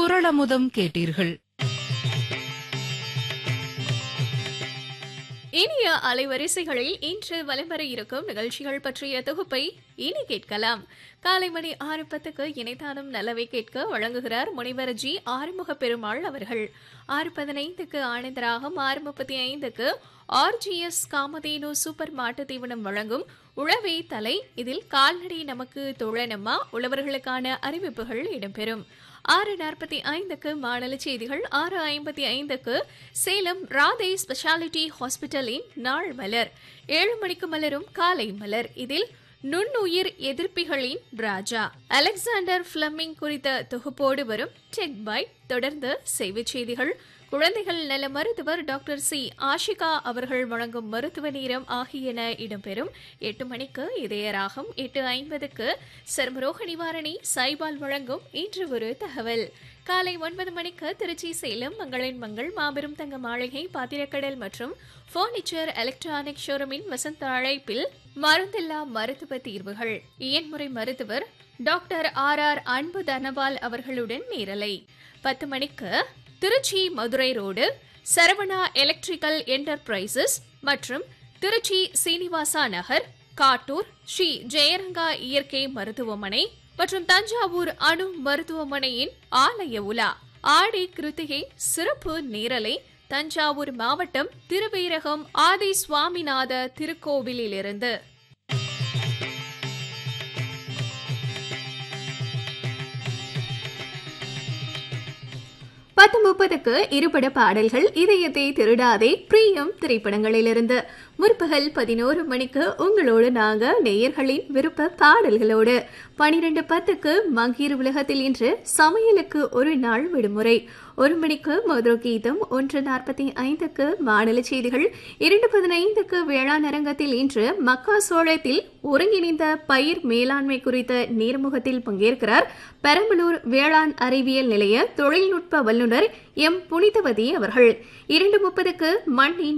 குரளமுதம் கேட்டீர்கள் இனிய அலைவரிசைகளில் இன்று வலம் வர இருக்கும் நிகழ்ச்சிகள் பற்றிய தொகுப்பை இனி கேட்கலாம் காலை மணி ஆறு பத்துக்கு இணைத்தானும் நல்லவை கேட்க வழங்குகிறார் முனைவர் ஜி ஆறுமுக பெருமாள் அவர்கள் ஆறு பதினைந்துக்கு ஆனந்தராகம் ஆறு முப்பத்தி ஐந்துக்கு ஆர்ஜிஎஸ் காமதேனு சூப்பர் மாட்டு தீவனம் வழங்கும் உழவே தலை இதில் கால்நடை நமக்கு தோழனம்மா உழவர்களுக்கான அறிவிப்புகள் இடம்பெறும் ஆறு நாற்பத்தி ஐந்துக்கு மாநில செய்திகள் ஆறு ஐம்பத்தி ஐந்துக்கு சேலம் ராதே ஸ்பெஷாலிட்டி ஹாஸ்பிட்டலின் நாள் மலர் ஏழு மணிக்கு மலரும் காலை மலர் இதில் நுண்ணுயிர் எதிர்ப்பிகளின் ராஜா அலெக்சாண்டர் பிளமிங் குறித்த தொகுப்போடு வரும் டெக் பை தொடர்ந்து செய்திச் செய்திகள் குழந்தைகள் நல மருத்துவர் டாக்டர் சி ஆஷிகா அவர்கள் வழங்கும் மருத்துவ நேரம் ஆகியன இடம்பெறும் எட்டு மணிக்கு இதயராகம் எட்டு ஐம்பதுக்கு சர்மரோக நிவாரணி சைபால் வழங்கும் இன்று ஒரு தகவல் காலை ஒன்பது மணிக்கு திருச்சி சேலம் மங்களின் மங்கள் மாபெரும் தங்க மாளிகை பாத்திரக்கடல் மற்றும் பர்னிச்சர் எலக்ட்ரானிக் ஷோரூமின் வசந்த அழைப்பில் மருந்தில்லா மருத்துவ தீர்வுகள் இயன்முறை மருத்துவர் டாக்டர் ஆர் ஆர் அன்பு தனபால் அவர்களுடன் நேரலை பத்து மணிக்கு Tiruchi Madurai road Saravana electrical enterprises மற்றும் திருச்சி சீனிவாசா நகர் காட்டூர் ஸ்ரீ ஜெயரங்கா இயற்கை மருத்துவமனை மற்றும் தஞ்சாவூர் அணு மருத்துவமனையின் ஆலய உலா ஆடி கிருத்திகை சிறப்பு நேரலை தஞ்சாவூர் மாவட்டம் திருவீரகம் ஆதி சுவாமிநாத திருக்கோவிலிலிருந்து பத்து முப்பதுக்கு இருபட பாடல்கள் இதயத்தை திருடாதே பிரியம் திரைப்படங்களிலிருந்து முற்பகல் பதினோரு மணிக்கு உங்களோடு நாங்க நேயர்களின் விருப்ப பாடல்களோடு பனிரெண்டு பத்துக்கு மங்கீர் உலகத்தில் இன்று சமையலுக்கு ஒரு நாள் விடுமுறை ஒரு மணிக்கு மதுர கீதம் ஒன்று நாற்பத்தி ஐந்துக்கு மாநில செய்திகள் இரண்டு பதினைந்துக்கு வேளாண் அரங்கத்தில் இன்று மக்கா சோளத்தில் ஒருங்கிணைந்த பயிர் மேலாண்மை குறித்த நேர்முகத்தில் பங்கேற்கிறார் பெரம்பலூர் வேளாண் அறிவியல் நிலைய தொழில்நுட்ப வல்லுநர் எம் புனிதவதி அவர்கள் இரண்டு முப்பதுக்கு மண்ணின்